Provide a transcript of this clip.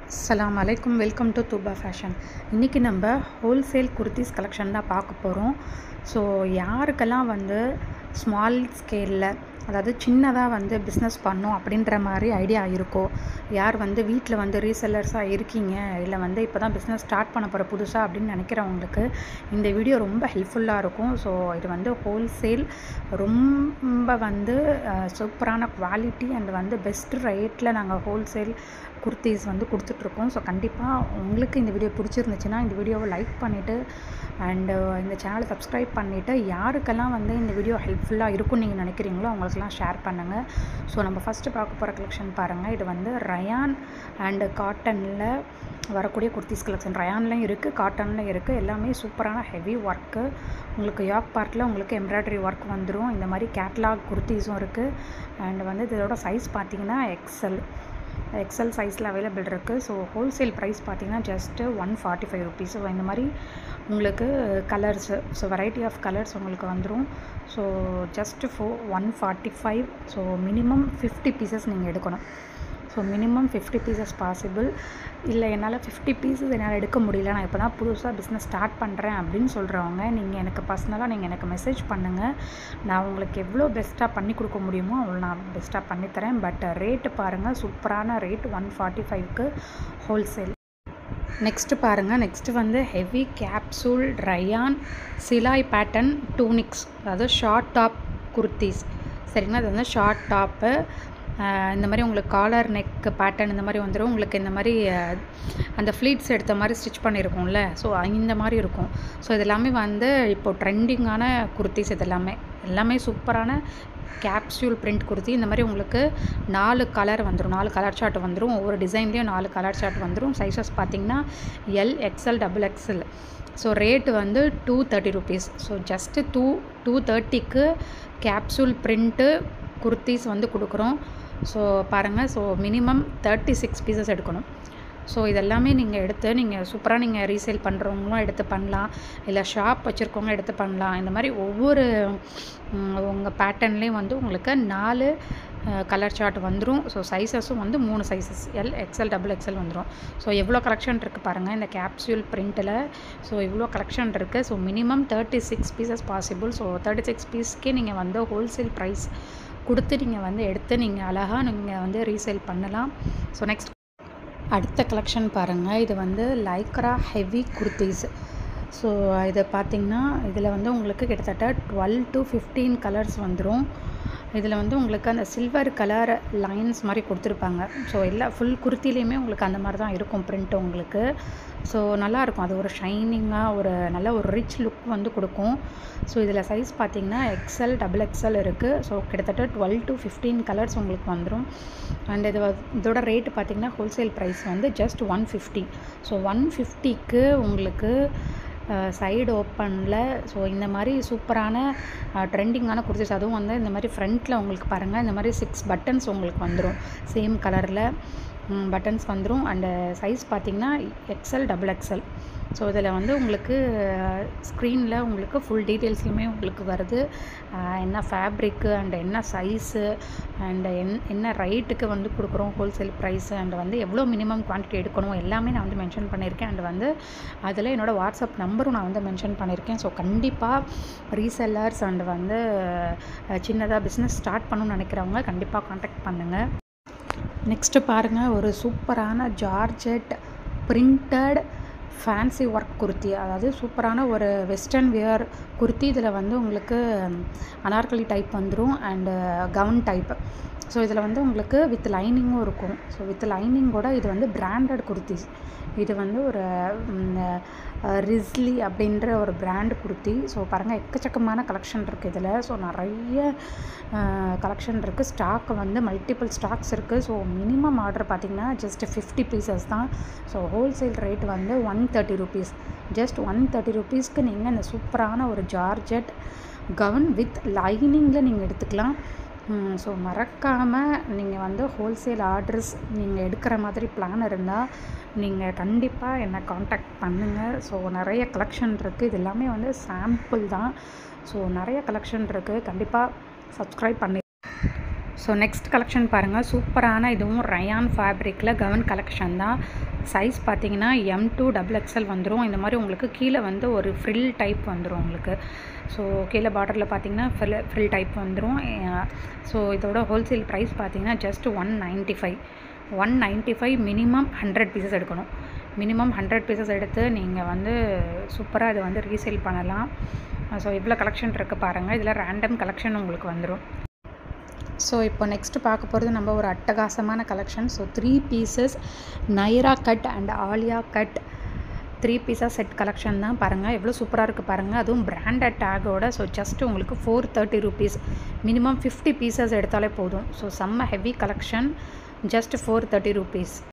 அஸ்ஸலாமு அலைக்கும் welcome to தூபா fashion இன்றைக்கி நம்ம ஹோல்சேல் குர்த்திஸ் கலெக்ஷன் தான் பார்க்க போகிறோம் ஸோ யாருக்கெல்லாம் வந்து ஸ்மால் ஸ்கேலில் அதாவது சின்னதாக வந்து பிஸ்னஸ் பண்ணோம் அப்படின்ற மாதிரி ஐடியா இருக்கோ யார் வந்து வீட்டில் வந்து ரீசெல்லர்ஸாக இருக்கீங்க இல்லை வந்து இப்போ தான் பிஸ்னஸ் ஸ்டார்ட் பண்ண போகிற புதுசாக அப்படின்னு நினைக்கிறவங்களுக்கு இந்த வீடியோ ரொம்ப ஹெல்ப்ஃபுல்லாக இருக்கும் ஸோ இது வந்து ஹோல்சேல் ரொம்ப வந்து சூப்பரான குவாலிட்டி அண்ட் வந்து பெஸ்ட் ரேட்டில் நாங்கள் ஹோல்சேல் குர்த்திஸ் வந்து கொடுத்துட்ருக்கோம் ஸோ கண்டிப்பாக உங்களுக்கு இந்த வீடியோ பிடிச்சிருந்துச்சுன்னா இந்த வீடியோவை லைக் பண்ணிவிட்டு அண்டு இந்த சேனலை சப்ஸ்கிரைப் பண்ணிவிட்டு யாருக்கெல்லாம் வந்து இந்த வீடியோ ஹெல்ப்ஃபுல்லாக இருக்கும்னு நீங்கள் நினைக்கிறீங்களோ அவங்களுக்கெல்லாம் ஷேர் பண்ணுங்கள் ஸோ நம்ம ஃபஸ்ட்டு பார்க்க போகிற கலெக்ஷன் பாருங்கள் இது வந்து ரயான் அண்டு காட்டனில் வரக்கூடிய குர்த்திஸ் கலெக்ஷன் ரயான்லையும் இருக்குது காட்டன்லையும் இருக்குது எல்லாமே சூப்பரான ஹெவி ஒர்க்கு உங்களுக்கு யாக் பார்ட்டில் உங்களுக்கு எம்ப்ராய்டரி ஒர்க் வந்துடும் இந்த மாதிரி கேட்லாக் குர்த்திஸும் இருக்குது அண்ட் வந்து இதோட சைஸ் பார்த்தீங்கன்னா எக்ஸல் எக்ஸல் சைஸில் அவைலபிள் இருக்குது ஸோ ஹோல்சேல் ப்ரைஸ் பார்த்தீங்கன்னா just one forty five rupees so இந்த மாதிரி உங்களுக்கு colours so variety of colours உங்களுக்கு வந்துடும் so just for one forty five so minimum fifty pieces நீங்கள் எடுக்கணும் so minimum fifty pieces possible இல்லை என்னால் ஃபிஃப்டி பீசஸ் என்னால் எடுக்க முடியல நான் இப்போ தான் புதுசாக பிஸ்னஸ் ஸ்டார்ட் பண்ணுறேன் அப்படின்னு சொல்கிறவங்க நீங்கள் எனக்கு பர்சனலாக நீங்கள் எனக்கு மெசேஜ் பண்ணுங்கள் நான் உங்களுக்கு எவ்வளோ பெஸ்ட்டாக பண்ணி கொடுக்க முடியுமோ அவ்வளோ நான் பெஸ்ட்டாக பண்ணித்தரேன் பட் ரேட்டு பாருங்கள் சூப்பரான ரேட் ஒன் ஃபார்ட்டி ஃபைவ்க்கு ஹோல்சேல் நெக்ஸ்ட்டு பாருங்கள் நெக்ஸ்ட்டு வந்து ஹெவி கேப்சூல் ரயான் சிலாய் பேட்டர்ன் டூனிக்ஸ் அதாவது ஷார்ட் டாப் குர்த்திஸ் சரிங்களா அது வந்து ஷார்ட் டாப்பு இந்த மாதிரி உங்களுக்கு காலர் நெக் பேட்டர்ன் இந்த மாதிரி வந்துடும் உங்களுக்கு இந்த மாதிரி அந்த ஃப்ளீட்ஸ் எடுத்த மாதிரி ஸ்டிச் பண்ணியிருக்கோம்ல ஸோ இந்த மாதிரி இருக்கும் ஸோ இது எல்லாமே வந்து இப்போது ட்ரெண்டிங்கான குர்த்திஸ் இது எல்லாமே எல்லாமே சூப்பரான கேப்சியூல் பிரிண்ட் குர்த்தி இந்த மாதிரி உங்களுக்கு நாலு கலர் வந்துடும் நாலு கலர் சார்ட் வந்துடும் ஒவ்வொரு டிசைன்லேயும் நாலு கலர் சார்ட் வந்துடும் சைஸஸ் பார்த்திங்கன்னா L X L double X L so rate வந்து two thirty rupees so just two two தேர்ட்டிக்கு கேப்சூல் பிரிண்ட்டு குர்த்திஸ் வந்து கொடுக்குறோம் ஸோ பாருங்கள் so minimum thirty six pieces எடுக்கணும் ஸோ இதெல்லாமே நீங்கள் எடுத்து நீங்கள் சூப்பராக நீங்கள் ரீசேல் பண்ணுறவங்களும் எடுத்து பண்ணலாம் இல்லை ஷாப் வச்சுருக்கவங்க எடுத்து பண்ணலாம் இந்த மாதிரி ஒவ்வொரு உங்கள் பேட்டர்ன்லேயும் வந்து உங்களுக்கு நாலு கலர் சார்ட் வந்துடும் ஸோ சைஸஸும் வந்து மூணு sizes L X L double X L வந்துடும் ஸோ எவ்வளோ கலெக்ஷன் இருக்குது பாருங்கள் இந்த கேப்சியூல் பிரிண்ட்டில் ஸோ இவ்வளோ கலெக்ஷன் இருக்குது so minimum thirty six pieces possible so thirty six பீஸ்க்கே நீங்கள் வந்து ஹோல்சேல் ப்ரைஸ் கொடுத்து நீங்கள் வந்து எடுத்து நீங்கள் அழகாக நீங்கள் வந்து ரீசேல் பண்ணலாம் ஸோ நெக்ஸ்ட் அடுத்த கலெக்ஷன் பாருங்கள் இது வந்து லைக்ரா ஹெவி குர்த்திஸ் ஸோ இதை பார்த்திங்கன்னா இதில் வந்து உங்களுக்கு கிட்டத்தட்ட டுவெல் டு ஃபிஃப்டீன் கலர்ஸ் வந்துடும் இதில் வந்து உங்களுக்கு அந்த சில்வர் கலர் லைன்ஸ் மாதிரி கொடுத்துருப்பாங்க ஸோ எல்லா ஃபுல் குர்த்திலையுமே உங்களுக்கு அந்த மாதிரி தான் இருக்கும் பிரிண்ட் உங்களுக்கு ஸோ நல்லாயிருக்கும் அது ஒரு ஷைனிங்காக ஒரு நல்ல ஒரு ரிச் லுக் வந்து கொடுக்கும் ஸோ இதில் சைஸ் பார்த்தீங்கன்னா எக்ஸல் டபுள் எக்ஸல் இருக்குது ஸோ கிட்டத்தட்ட டுவெல் டு ஃபிஃப்டீன் கலர்ஸ் உங்களுக்கு வந்துடும் அண்ட் இது இதோட ரேட்டு பார்த்திங்கன்னா ஹோல்சேல் ப்ரைஸ் வந்து just one fifty so one ஃபிஃப்டிக்கு உங்களுக்கு சைடு ஓப்பனில் ஸோ இந்த மாதிரி சூப்பரான ட்ரெண்டிங்கான குர்த்திஸ் அதுவும் வந்து இந்த மாதிரி ஃப்ரண்ட்டில் உங்களுக்கு பாருங்கள் இந்த மாதிரி சிக்ஸ் பட்டன்ஸ் உங்களுக்கு வந்துடும் சேம் கலரில் பட்டன்ஸ் வந்துடும் அண்டு சைஸ் பார்த்திங்கன்னா எக்ஸல் டபுள் எக்ஸல் ஸோ இதில் வந்து உங்களுக்கு ஸ்க்ரீனில் உங்களுக்கு ஃபுல் டீட்டெயில்ஸ்லையுமே உங்களுக்கு வருது என்ன ஃபேப்ரிக்கு அண்ட் என்ன சைஸு அண்டு என் என்ன ரேட்டுக்கு வந்து கொடுக்குறோம் ஹோல்சேல் ப்ரைஸு அண்ட் வந்து எவ்வளோ மினிமம் குவான்டிட்டி எடுக்கணும் எல்லாமே நான் வந்து மென்ஷன் பண்ணியிருக்கேன் அண்ட் வந்து அதில் என்னோடய வாட்ஸ்அப் நம்பரும் நான் வந்து மென்ஷன் பண்ணியிருக்கேன் ஸோ கண்டிப்பாக ரீசெல்லர்ஸ் அண்ட் வந்து சின்னதாக பிஸ்னஸ் ஸ்டார்ட் பண்ணணும்னு நினைக்கிறவங்க கண்டிப்பாக காண்டாக்ட் பண்ணுங்கள் நெக்ஸ்ட்டு பாருங்கள் ஒரு சூப்பரான georgette printed fancy work kurti அதாவது சூப்பரான ஒரு வெஸ்டர்ன் வியர் குர்த்தி இதில் வந்து உங்களுக்கு அனார்கலி டைப் வந்துடும் அண்டு கவுன் டைப் ஸோ இதில் வந்து உங்களுக்கு வித் லைனிங்கும் இருக்கும் ஸோ வித் லைனிங்கோட இது வந்து பிராண்டட் குர்த்திஸ் இது வந்து ஒரு ரிஸ்லி அப்படின்ற ஒரு பிராண்ட் குர்த்தி ஸோ பாருங்கள் எக்கச்சக்கமான கலெக்ஷன் இருக்குது இதில் ஸோ நிறைய கலெக்ஷன் இருக்குது ஸ்டாக் வந்து மல்டிபிள் ஸ்டாக்ஸ் இருக்குது ஸோ மினிமம் ஆர்டர் பார்த்திங்கன்னா ஜஸ்ட் ஃபிஃப்டி பீசஸ் தான் ஸோ ஹோல்சேல் ரேட் வந்து one thirty rupees just one thirty ருபீஸ்க்கு நீங்கள் இந்த சூப்பரான ஒரு ஜார்ஜெட் கவுன் வித் லைனிங்கில் நீங்கள் எடுத்துக்கலாம் ஸோ மறக்காமல் நீங்கள் வந்து ஹோல்சேல் ஆர்டர்ஸ் நீங்கள் எடுக்கிற மாதிரி பிளான் இருந்தால் நீங்கள் கண்டிப்பாக என்னை காண்டாக்ட் பண்ணுங்கள் ஸோ நிறைய கலெக்ஷன் இருக்குது இது எல்லாமே வந்து சாம்பிள் தான் ஸோ நிறைய கலெக்ஷன் இருக்குது கண்டிப்பாக சப்ஸ்கிரைப் பண்ணி ஸோ நெக்ஸ்ட் கலெக்ஷன் பாருங்கள் சூப்பரான இதுவும் ரயான் ஃபேப்ரிக்கில் கவன் கலெக்ஷன் தான் சைஸ் பார்த்தீங்கன்னா எம் டூ டபுள் எக்ஸல் வந்துடும் இந்த மாதிரி உங்களுக்கு கீழே வந்து ஒரு ஃப்ரில் டைப் வந்துடும் உங்களுக்கு ஸோ கீழே பார்டரில் பார்த்தீங்கன்னா ஃப்ரில் ஃப்ரில் டைப் வந்துடும் ஸோ இதோட ஹோல்சேல் ப்ரைஸ் பார்த்தீங்கன்னா just one ninety five one ninety five minimum hundred pieces எடுக்கணும் மினிமம் ஹண்ட்ரட் பீசஸ் எடுத்து நீங்கள் வந்து சூப்பராக இதை வந்து ரீசேல் பண்ணலாம் ஸோ இவ்வளோ கலெக்ஷன் இருக்குது பாருங்கள் இதில் ரேண்டம் கலெக்ஷன் உங்களுக்கு வந்துடும் ஸோ இப்போ நெக்ஸ்ட்டு பார்க்க போகிறது நம்ம ஒரு அட்டகாசமான collection so three pieces Naira cut and Alia cut three பீஸாக செட் கலெக்ஷன் தான் பாருங்கள் எவ்வளோ சூப்பராக இருக்குது பாருங்கள் அதுவும் பிராண்டட் டேக்கோட ஸோ ஜஸ்ட் உங்களுக்கு four thirty rupees minimum fifty pieces எடுத்தாலே போதும் ஸோ செம்ம heavy collection just four thirty rupees